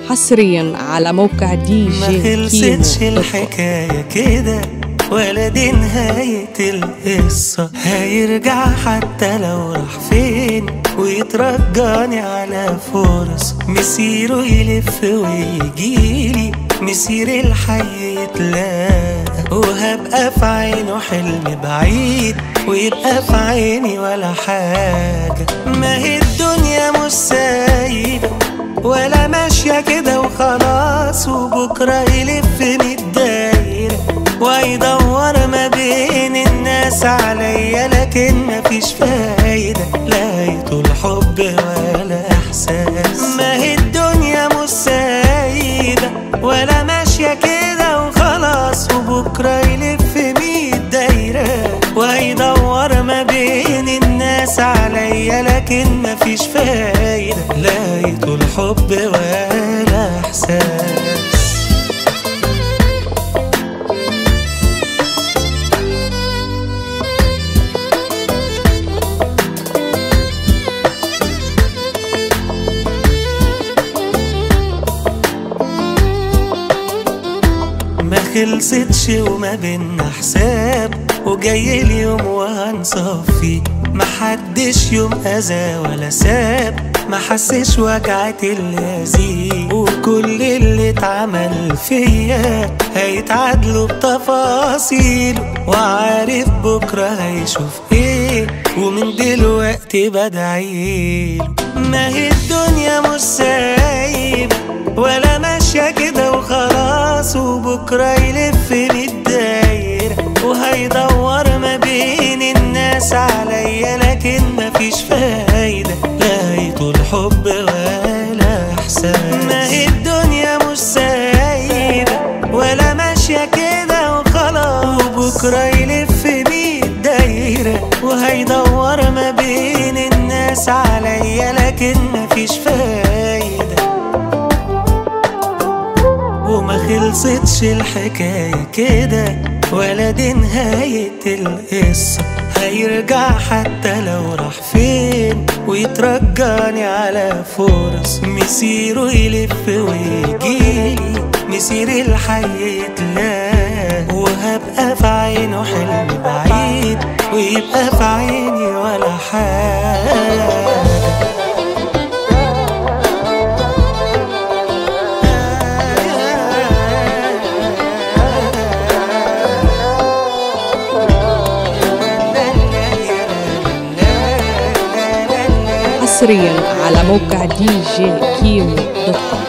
حصريا على موقع دي ما جي خلصتش كيمو دوت كوم. الحكاية كده ولا دي نهاية القصة هيرجع حتى لو راح فين ويترجاني على فرص مسيره يلف ويجيلي مسير الحي يتلاقى وهبقى في عينه حلم بعيد ويبقى في عيني ولا حاجة ما هي الدنيا مش سايبة ولا ماشية كده وخلاص وبكرة يلف من الدايرة ويدور ما بين الناس عليا لكن مفيش فايدة لا يطول حب ولا إحساس ما هي الدنيا مش سايبة ولا ماشية كده وخلاص وبكرة يلف مية دايرة ويدور ما بين الناس عليا لكن مفيش فايدة لا يطول حب ولا إحساس ما خلصتش وما بينا حساب وجاي اليوم وهنصفي محدش يوم اذى ولا ساب ما حسش وجعة اللذيذ وكل اللي اتعمل فيا هيتعادلوا بتفاصيله وعارف بكرة هيشوف ايه ومن دلوقتي بدعيله ما هي الدنيا مش سايبة ولا ماشية كده وخلاص وبكرة يلف بالدايرة وهيدور ما بين الناس عليا لكن مفيش فايدة لا يطول حب ولا إحساس ما هي الدنيا مش سايبة ولا ماشية كده وخلاص وبكرة يلف بيه الدايرة وهيدور ما بين الناس عليا لكن مفيش فايدة وما خلصتش الحكاية كده ولا دي نهاية القصة هيرجع حتى لو راح فين ويترجاني على فرص مسيره يلف ويجيلي مسير الحي يتلاقى وهبقى في عينه حلم بعيد ويبقى في عيني ولا حاجة حصريا على موقع دي جي كيمو دوت كوم.